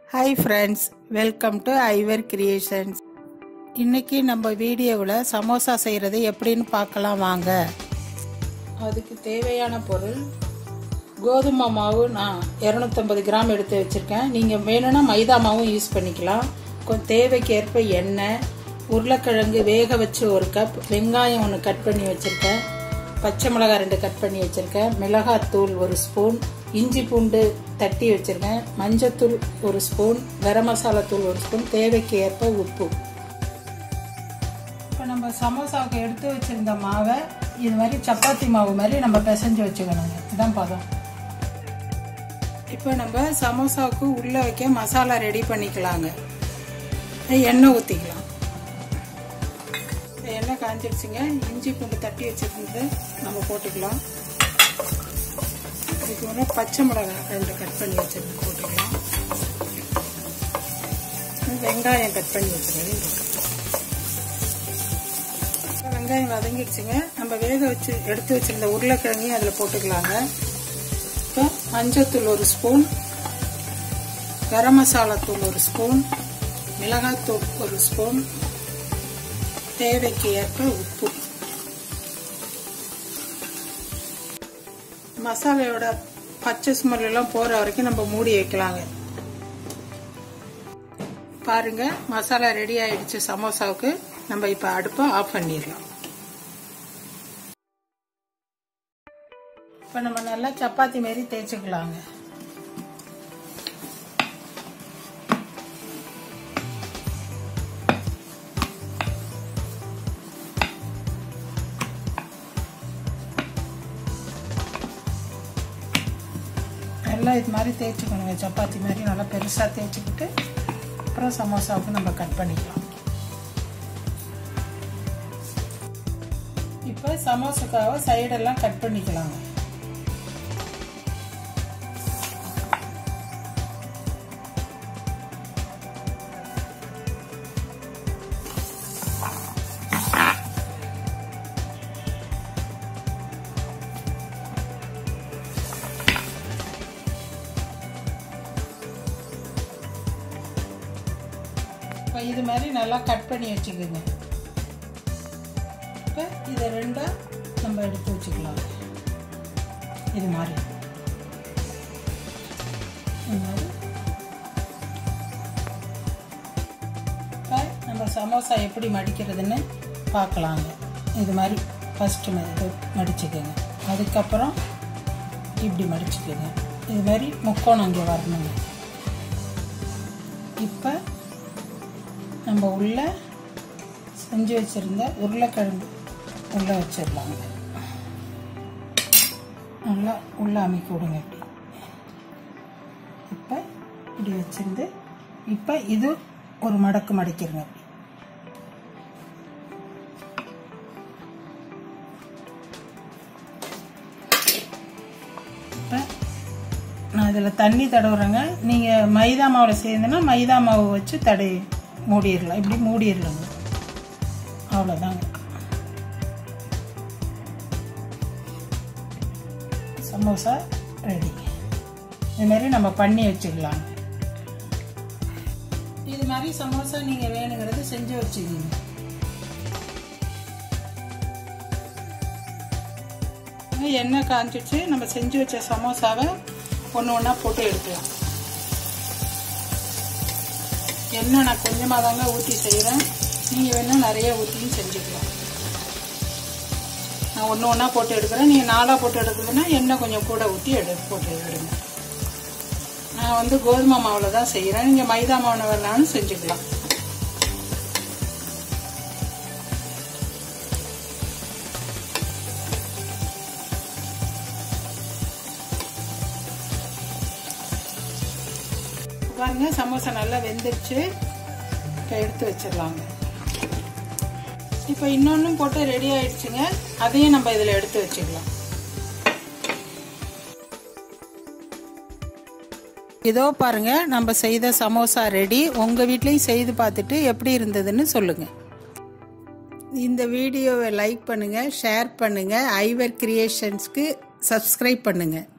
hi friends welcome to Aivar creations இன்னைக்கு நம்ம வீடியோவில் சமோசா செய்கிறது எப்படின்னு பார்க்கலாம் வாங்க அதுக்கு தேவையான பொருள் கோதுமை மாவு நான் இரநூத்தம்பது கிராம் எடுத்து வச்சுருக்கேன் நீங்கள் வேணும்னா மைதா மாவும் யூஸ் பண்ணிக்கலாம் கொஞ்சம் தேவைக்கு ஏற்ப எண்ணெய் உருளைக்கிழங்கு வேக வச்சு ஒரு கப் வெங்காயம் ஒன்று கட் பண்ணி வச்சுருக்கேன் பச்சை மிளகாய் ரெண்டு கட் பண்ணி வச்சுருக்கேன் மிளகாத்தூள் ஒரு ஸ்பூன் இஞ்சி பூண்டு தட்டி வச்சுருக்கேன் மஞ்சத்தூள் ஒரு ஸ்பூன் கரம் மசாலா தூள் ஒரு ஸ்பூன் தேவைக்கு ஏற்ப உப்பு இப்போ நம்ம சமோசாவுக்கு எடுத்து வச்சிருந்த மாவை இது மாதிரி சப்பாத்தி மாவு மாதிரி நம்ம பிசைஞ்சு வச்சுக்கணுங்க இதான் பதம் இப்போ நம்ம சமோசாவுக்கு உள்ளே வைக்க மசாலா ரெடி பண்ணிக்கலாங்க எண்ணெய் ஊற்றிக்கலாம் எண்ணெய் காஞ்சிடுச்சுங்க இஞ்சி பூண்டு தட்டி வச்சுருந்து நம்ம போட்டுக்கலாம் இதுக்கு முன்னே பச்சை மிளகாய் ரெண்டு கட் பண்ணி வச்சிருந்து போட்டுக்கலாம் வெங்காயம் கட் பண்ணி வச்சுருக்கேன் வெங்காயம் வதங்கிடுச்சுங்க நம்ம வேக வச்சு எடுத்து வச்சிருந்த உருளைக்கிழங்கையும் அதில் போட்டுக்கலாங்க இப்போ மஞ்சத்தூள் ஒரு ஸ்பூன் கரம் மசாலா தூள் ஒரு ஸ்பூன் மிளகாத்தூள் ஒரு ஸ்பூன் தேவைக்கு ஏற்ப உப்பு மசாலையோட பச்சை ஸ்மெல் எல்லாம் போற வரைக்கும் நம்ம மூடி வைக்கலாங்க பாருங்க மசாலா ரெடி ஆயிடுச்சு சமோசாவுக்கு நம்ம இப்ப அடுப்பை ஆஃப் பண்ணிடலாம் இப்ப நம்ம நல்லா சப்பாத்தி மாரி தேய்ச்சிக்கலாங்க நல்லா இது மாதிரி தேய்ச்சிக்கணுங்க சப்பாத்தி மாதிரி நல்லா பெருசாக தேய்ச்சிக்கிட்டு அப்புறம் சமோசாவுக்கு நம்ம கட் பண்ணிக்கலாம் இப்போ சமோசாக்காவை சைடெல்லாம் கட் பண்ணிக்கலாங்க இப்போ இது மாதிரி நல்லா கட் பண்ணி வச்சுக்கோங்க இப்போ இதை ரெண்டாக நம்ம எடுத்து வச்சுக்கலாம் இது மாதிரி இது மாதிரி இப்போ நம்ம சமோசா எப்படி மடிக்கிறதுன்னு பார்க்கலாங்க இது மாதிரி ஃபஸ்ட்டு இது மடிச்சுக்கோங்க அதுக்கப்புறம் இப்படி மடிச்சுக்கோங்க இது மாதிரி முக்கோணம் இங்கே வரணுங்க இப்போ நம்ம உள்ள செஞ்சு வச்சுருந்த உருளைக்கிழங்கு உள்ளே வச்சிடலாங்க நல்லா உள்ளே அமைக்க விடுங்க இப்படி இப்போ இப்படி வச்சிருந்து இப்போ இது ஒரு மடக்கு மடிக்கிறங்க அப்படி இப்போ நான் இதில் தண்ணி தடவுறேங்க நீங்கள் மைதா மாவில் சேர்ந்தனா மைதா மாவு வச்சு தடை மூடிடலாம் இப்படி மூடிடலாங்க அவ்வளோதாங்க சமோசா ரெடி இதுமாரி நம்ம பண்ணி வச்சுக்கலாம் இது மாதிரி சமோசா நீங்கள் வேணுங்கிறது செஞ்சு வச்சுக்கோங்க எண்ணெய் காஞ்சிச்சு நம்ம செஞ்சு வச்ச சமோசாவை ஒன்று ஒன்றா போட்டு எடுக்கலாம் எண்ணெய் நான் கொஞ்சமாக தாங்க ஊற்றி செய்கிறேன் நீங்கள் வேணால் நிறைய ஊற்றியும் செஞ்சுக்கலாம் நான் ஒன்று ஒன்றா போட்டு எடுக்கிறேன் நீங்கள் நாலாக போட்டு எடுக்கிறதுனா எண்ணெய் கொஞ்சம் கூட ஊற்றி எடு போட்டு எடுங்க நான் வந்து கோதுமை மாவில் தான் செய்கிறேன் நீங்கள் மைதா மாவில் வேணாலும் செஞ்சுக்கலாம் பாருங்க சமோசா நல்லா வெந்துருச்சு இப்போ எடுத்து வச்சிடலாங்க இப்போ இன்னொன்றும் போட்டு ரெடி ஆயிடுச்சுங்க அதையும் நம்ம இதில் எடுத்து வச்சுக்கலாம் இதோ பாருங்க நம்ம செய்த சமோசா ரெடி உங்கள் வீட்லேயும் செய்து பார்த்துட்டு எப்படி இருந்ததுன்னு சொல்லுங்கள் இந்த வீடியோவை லைக் பண்ணுங்கள் ஷேர் பண்ணுங்கள் ஐவர் கிரியேஷன்ஸ்க்கு சப்ஸ்கிரைப் பண்ணுங்கள்